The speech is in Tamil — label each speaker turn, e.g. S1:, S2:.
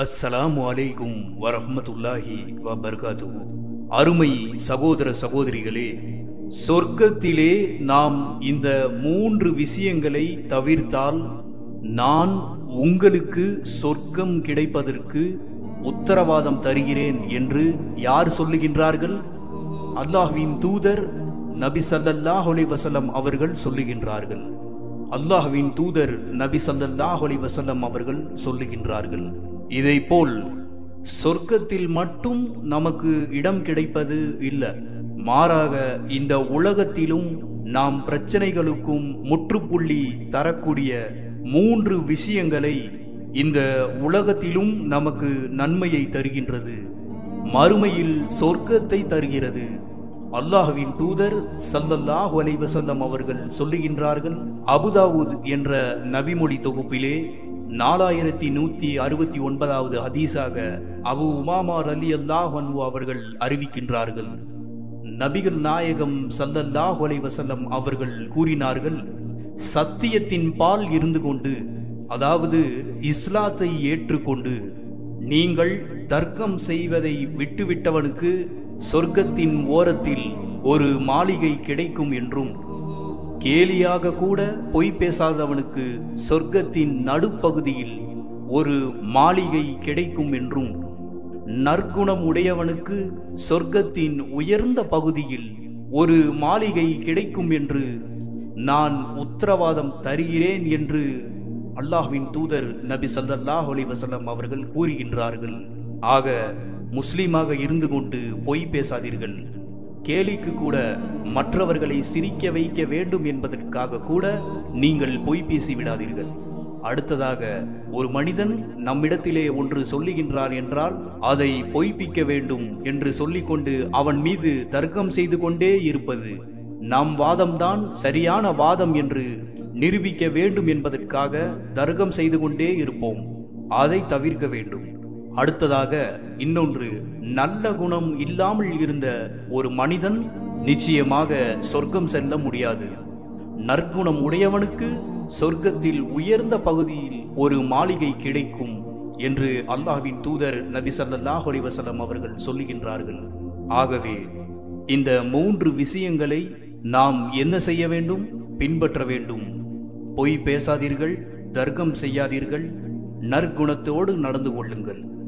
S1: அஸ்ஸலாமு அலைக்கும் வரஹ்மத்துல்லாஹி வபர்காத்துஹு அருமை சகோதர சகோதரிகளே சொர்க்கத்திலே நாம் இந்த மூன்று விஷயங்களை தவிர்த்தால் நான் உங்களுக்கு சொர்க்கம் கிடைப்பதற்கு உத்தரவாதம் தருகிறேன் என்று யார் சொல்லுகின்றார்கள் அல்லாஹ்வின் தூதர் நபி ஸல்லல்லாஹு அலைஹி வஸல்லம் அவர்கள் சொல்லுகின்றார்கள் அல்லாஹ்வின் தூதர் நபி ஸல்லல்லாஹு அலைஹி வஸல்லம் அவர்கள் சொல்லுகின்றார்கள் இதைப்போல் சொர்க்கத்தில் மட்டும் நமக்கு இடம் கிடைப்பது இல்ல மாறாக இந்த உலகத்திலும் நாம் பிரச்சனைகளுக்கும் முற்றுப்புள்ளி தரக்கூடிய மூன்று விஷயங்களை இந்த உலகத்திலும் நமக்கு நன்மையை தருகின்றது மறுமையில் சொர்க்கத்தை தருகிறது அல்லாஹ்வின் தூதர் சல்லல்லாஹு அலைஹி வஸல்லம் அவர்கள் சொல்லுகின்றார்கள் அபுதாவுத் என்ற நபிமொழி தொகுப்பிலே நாலாயிரத்தி நூத்தி அறுபத்தி ஒன்பதாவது ஹதீஸாக அபு உமாமா அலி அல்லாஹ் அவர்கள் அறிவிக்கின்றார்கள் நபிகள் நாயகம் சல்லல்லாஹு அலைஹி வஸல்லம் அவர்கள் கூறினார்கள் சத்தியத்தின் பால் இருந்து கொண்டு அதாவது இஸ்லாத்தை ஏற்றுக்கொண்டு நீங்கள் தர்க்கம் செய்வதை விட்டுவிட்டவனுக்கு சொர்க்கத்தின் ஓரத்தில் ஒரு மாளிகை கிடைக்கும் என்றும் கேலியாக கூட பொய் பேசாதவனுக்கு சொர்க்கத்தின் நடுப்பகுதியில் ஒரு மாளிகை கிடைக்கும் என்றும் நற்குணம் உடையவனுக்கு சொர்க்கத்தின் உயர்ந்த பகுதியில் ஒரு மாளிகை கிடைக்கும் என்று நான் உத்தரவாதம் தருகிறேன் என்று அல்லாஹ்வின் தூதர் நபி ஸல்லல்லாஹு அலைஹி வஸல்லம் அவர்கள் கூறுகின்றார்கள் ஆக முஸ்லீமாக இருந்து கொண்டு பொய் பேசாதீர்கள் கேலிக்கு கூட மற்றவர்களை சிரிக்க வைக்க வேண்டும் என்பதற்காக கூட நீங்கள் பொய் பேசி விடாதீர்கள் அடுத்ததாக ஒரு மனிதன் நம்மிடத்திலே ஒன்று சொல்லுகின்றான் என்றால் அதை பொய்ப்பிக்க வேண்டும் என்று சொல்லிக்கொண்டு அவன் மீது தர்க்கம் செய்து கொண்டே இருப்பது நம் வாதம்தான் சரியான வாதம் என்று நிரூபிக்க வேண்டும் என்பதற்காக தர்க்கம் செய்து கொண்டே இருப்போம் அதை தவிர்க்க வேண்டும் அடுத்ததாக இன்னொன்று நல்ல குணம் இல்லாமல் இருந்த ஒரு மனிதன் நிச்சயமாக சொர்க்கம் செல்ல முடியாது நற்குணம் உடையவனுக்கு சொர்க்கத்தில் உயர்ந்த பகுதியில் ஒரு மாளிகை கிடைக்கும் என்று அல்லாஹ்வின் தூதர் நபி ஸல்லல்லாஹு அலைஹி வஸல்லம் அவர்கள் சொல்லுகின்றார்கள் ஆகவே இந்த மூன்று விஷயங்களை நாம் என்ன செய்ய வேண்டும் பின்பற்ற வேண்டும் பொய் பேசாதீர்கள் தர்க்கம் செய்யாதீர்கள் நற்குணத்தோடு நடந்து கொள்ளுங்கள்